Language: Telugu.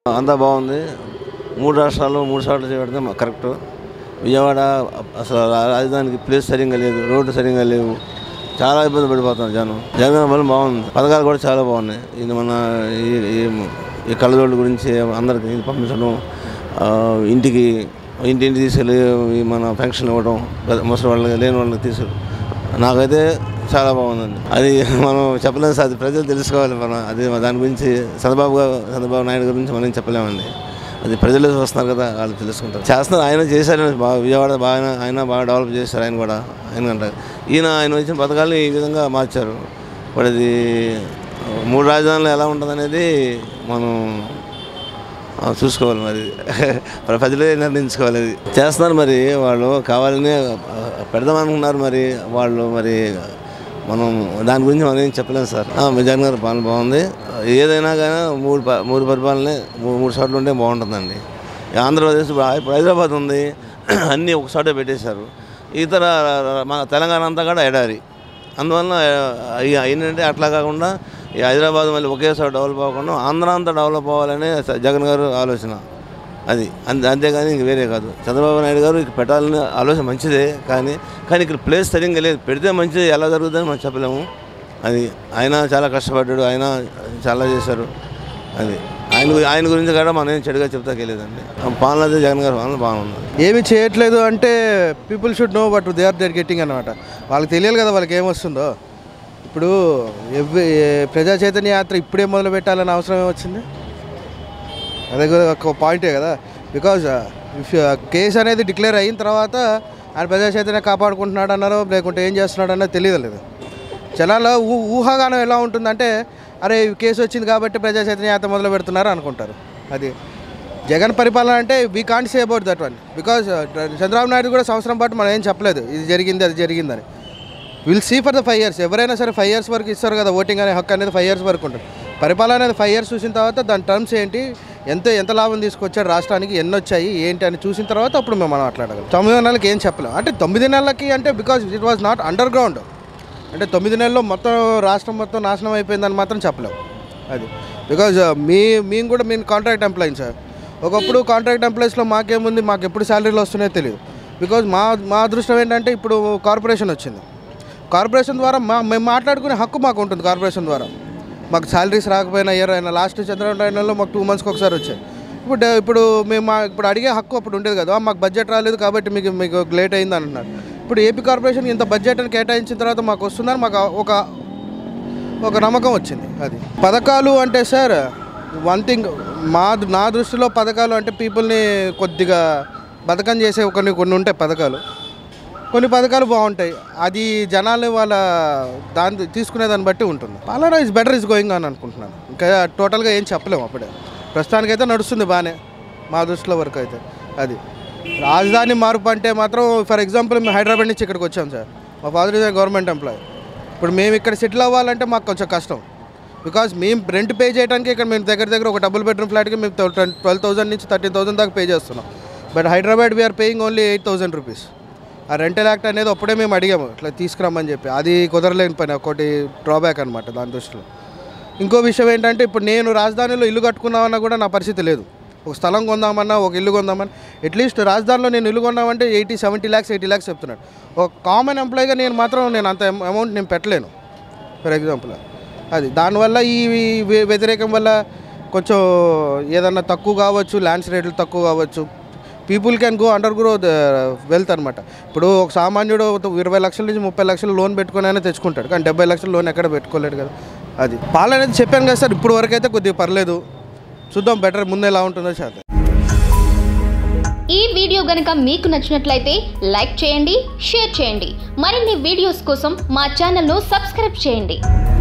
అంతా బాగుంది మూడు రాష్ట్రాలు మూడు సార్లు చేయబడితే కరెక్ట్ విజయవాడ అసలు రా- రాజధానికి ప్లేస్ సరిగ్గా లేదు రోడ్డు సరిగ్గా లేవు చాలా ఇబ్బంది పడిపోతాం జనం జగన్ వల్ల బాగుంది పథకాలు కూడా చాలా బాగున్నాయి ఇది మన ఈ ఈ- ఈ కళ్ళజోళ్ళ గురించి అందరికి పంపించడం ఆ, ఇంటికి ఇంటి ఇంటికి తీసుకెళ్ళి ఈ మన పెన్షన్ ఇవ్వడం పెద్ద ముసలి వాళ్ళకి లేని వాళ్ళకి తీసుకు నాకైతే చాలా బాగుందండి అది మనం చెప్పలేము సార్ అది ప్రజలు తెలుసుకోవాలి మనం అది దాని గురించి చంద్రబాబు గారు చంద్రబాబు నాయుడు గురించి మనం చెప్పలేమండి అది ప్రజలు వస్తున్నారు కదా వాళ్ళు తెలుసుకుంటారు చేస్తున్నారు ఆయన చేశారు బాగా విజయవాడ బాగా ఆయన బాగా డెవలప్ చేశారు ఆయన కూడా ఆయన అంటారు ఈయన ఆయన వచ్చిన పథకాలు ఈ విధంగా మార్చారు ఇప్పుడు అది మూడు రాజధానులు ఎలా ఉంటుంది అనేది మనం ఆ, చూసుకోవాలి మరి మరి ప్రజలే నిర్ణయించుకోవాలి అది చేస్తున్నారు మరి వాళ్ళు కావాలని ఆ, పెడదాం అనుకున్నారు మరి వాళ్ళు మరి మనం దాని గురించి మనం ఏం చెప్పలేము సార్ ఆ, జగన్ గారి పాలన బాగుంది ఏదైనా కానీ మూడు ప- మూడు పరిపాలనే మూ- మూడు చోట్ల ఉంటే బాగుంటుందండి ఈ ఆంధ్రప్రదేశ్ ఇప్పుడు ఇప్పుడు హైదరాబాద్ ఉంది అన్నీ ఒక చోటే పెట్టేశారు ఇతర మన తెలంగాణ అంతా కూడా ఎడారి అందువల్ల ఆ, ఇక ఏంటంటే అట్లా కాకుండా ఈ హైదరాబాద్ మళ్ళీ ఒకేసారి డెవలప్ అవ్వకుండా ఆంధ్ర అంతా డెవలప్ అవ్వాలనే స- జగన్ గారు ఆలోచన అది అంతే అంతేగాని ఇంక వేరే కాదు చంద్రబాబు నాయుడు గారు ఇక్కడ పెట్టాలని ఆలోచన మంచిదే కానీ కానీ ఇక్కడ ప్లేస్ సరిగ్గా లేదు పెడితే మంచిది ఎలా జరుగుతుందని మనం చెప్పలేము అది ఆయన చాలా కష్టపడ్డాడు ఆయన చాలా చేశారు అది ఆయన గు- ఆయన గురించి కూడా మనం ఏం చెడుగా చెప్తాకెళ్ళేదండి పాలన అయితే జగన్ గారు పాలన బాగుంది ఏమి చేయట్లేదు అంటే people should know but they are there getting అనమాట వాళ్ళకి తెలియాలి కదా వాళ్ళకి ఏమొస్తుందో ఇప్పుడు ఎవ్వి ప్రజా చైతన్య యాత్ర ఇప్పుడే మొదలు పెట్టాలని అవసరం ఏమొచ్చింది అదే కూడా ఒక పాయింటే కదా బికాజ్ ఇఫ్ కేసు అనేది డిక్లేర్ అయిన తర్వాత ఆయన ప్రజా చైతన్య కాపాడుకుంటున్నాడు అన్నారో లేకుంటే ఏం చేస్తున్నాడు అన్నది తెలియదు లేదు జనాల ఊ ఊహాగానం ఎలా ఉంటుందంటే అరే ఈ కేసు వచ్చింది కాబట్టి ప్రజా చైతన్య యాత్ర మొదలు పెడుతున్నారు అనుకుంటారు అది జగన్ పరిపాలన అంటే we can't say about that one because Chandrababu Naidu కూడా సంవత్సరం పాటు మనం ఏం చెప్పలేదు ఇది జరిగింది అది జరిగిందని will see for the five years ఎవరైనా సరే ఫైవ్ ఇయర్స్ వరకు ఇస్తారు కదా ఓటింగ్ అనే హక్కు అనేది ఫైవ్ ఇయర్స్ వరకు ఉంటుంది పరిపాలన అనేది ఫైవ్ ఇయర్స్ చూసిన తర్వాత దాని టర్మ్స్ ఏంటి ఎంత ఎంత లాభం తీసుకొచ్చాడు రాష్ట్రానికి ఎన్ని వచ్చాయి ఏంటి అని చూసిన తర్వాత అప్పుడు మేము మనం మాట్లాడగలం తొమ్మిది నెలలకి ఏం చెప్పలేం అంటే తొమ్మిది నెలలకి అంటే because it was not underground అంటే తొమ్మిది నెలల్లో మొత్తం రాష్ట్రం మొత్తం నాశనం అయిపోయిందని మాత్రం చెప్పలేం అది బికాజ్ మీ మేము కూడా మేము కాంట్రాక్ట్ ఎంప్లాయీ సార్ ఒకప్పుడు కాంట్రాక్ట్ ఎంప్లాయీస్లో మాకేముంది మాకు ఎప్పుడు శాలరీలు వస్తున్నాయో తెలియదు బికాజ్ మా మా అదృష్టం ఏంటంటే ఇప్పుడు కార్పొరేషన్ వచ్చింది కార్పొరేషన్ ద్వారా మా మేము మాట్లాడుకునే హక్కు మాకు ఉంటుంది కార్పొరేషన్ ద్వారా మాకు శాలరీస్ రాకపోయినా ఇయర్ అయినా లాస్ట్ చంద్రబాబు నాయుడు నెలలో మాకు టూ మంత్స్కి ఒకసారి వచ్చాయి ఇప్పుడు డే- ఇప్పుడు మేము మా ఇప్పుడు అడిగే హక్కు అప్పుడు ఉండేది కదా మాకు బడ్జెట్ రాలేదు కాబట్టి మీకు మీకు లేట్ అయింది అంటున్నారు ఇప్పుడు ఏపీ కార్పొరేషన్ ఇంత బడ్జెట్ అని కేటాయించిన తర్వాత మాకు వస్తుందని మాకు ఒక ఒక నమ్మకం వచ్చింది అది పథకాలు అంటే సార్ వన్ థింగ్ మా నా దృష్టిలో పథకాలు అంటే పీపుల్ని కొద్దిగా బతకం చేసే కొన్ని కొన్ని ఉంటాయి పథకాలు కొన్ని పథకాలు బాగుంటాయి అది జనాలు వాళ్ళ దాన్ని తీసుకునే దాన్ని బట్టి ఉంటుంది పాలన ఇస్ బెటర్ ఇస్ గోయింగ్ అని అనుకుంటున్నాను ఇంకా టోటల్గా ఏం చెప్పలేము అప్పుడే ప్రస్తుతానికైతే నడుస్తుంది బాగానే మా దృష్టిలో వరకు అయితే అది రాజధాని మార్పు అంటే మాత్రం ఫర్ ఎగ్జాంపుల్ మేము హైదరాబాద్ నుంచి ఇక్కడికి వచ్చాం సార్ మా ఫాదర్ ఇస్ గవర్నమెంట్ ఎంప్లాయ్ ఇప్పుడు మేము ఇక్కడ సెటిల్ అవ్వాలంటే మాకు కొంచెం కష్టం బికాజ్ మేము రెంట్ పే చేయడానికి ఇక్కడ మేము దగ్గర దగ్గర ఒక డబుల్ బెడ్రూమ్ ఫ్లాట్కి మేము ట్వెల్వ్ థౌసండ్ నుంచి థర్టీన్ థౌసండ్ దాకా పే చేస్తున్నాం but Hyderabad we're paying only eight thousand rupees ఆ రెంటల్ యాక్ట్ అనేది అప్పుడే మేము అడిగాము ఇట్లా తీసుకురమ్మని చెప్పి అది కుదరలేని పని ఒకటి డ్రాబ్యాక్ అనమాట దాని దృష్టిలో ఇంకో విషయం ఏంటంటే ఇప్పుడు నేను రాజధానిలో ఇల్లు కట్టుకున్నామన్నా కూడా నా పరిస్థితి లేదు ఒక స్థలం కొందామన్నా ఒక ఇల్లు కొందామని అట్లీస్ట్ రాజధానిలో నేను ఇల్లు కొందామంటే eighty seventy lakhs eighty lakhs చెప్తున్నాడు ఒక కామన్ ఎంప్లాయీగా నేను మాత్రం నేను అంత అమౌంట్ నేను పెట్టలేను ఫర్ ఎగ్జాంపుల్ అది దానివల్ల ఈ ఈ వ్య- వ్యతిరేకం వల్ల కొంచెం ఏదన్నా తక్కువ కావచ్చు ల్యాండ్స్ రేట్లు తక్కువ కావచ్చు people can go under grow wealth అనమాట ఇప్పుడు ఒక సామాన్యుడు ఒక ఇరవై లక్షల నుంచి ముప్పై లక్షలు లోన్ పెట్టుకుని అయినా తెచ్చుకుంటాడు కానీ డెబ్బై లక్షల లోన్ ఎక్కడ పెట్టుకోలేడు కదా అది పాలన అనేది చెప్పాను కదా సార్ ఇప్పుడు వరకు అయితే కొద్దిగా పర్లేదు చూద్దాం బెటర్ ముందు ఎలా ఉంటుందో చేద్దాం ఈ వీడియో గనుక మీకు నచ్చినట్లయితే లైక్ చేయండి షేర్ చేయండి మరిన్ని వీడియోస్ కోసం మా ఛానల్ను సబ్స్క్రైబ్ చేయండి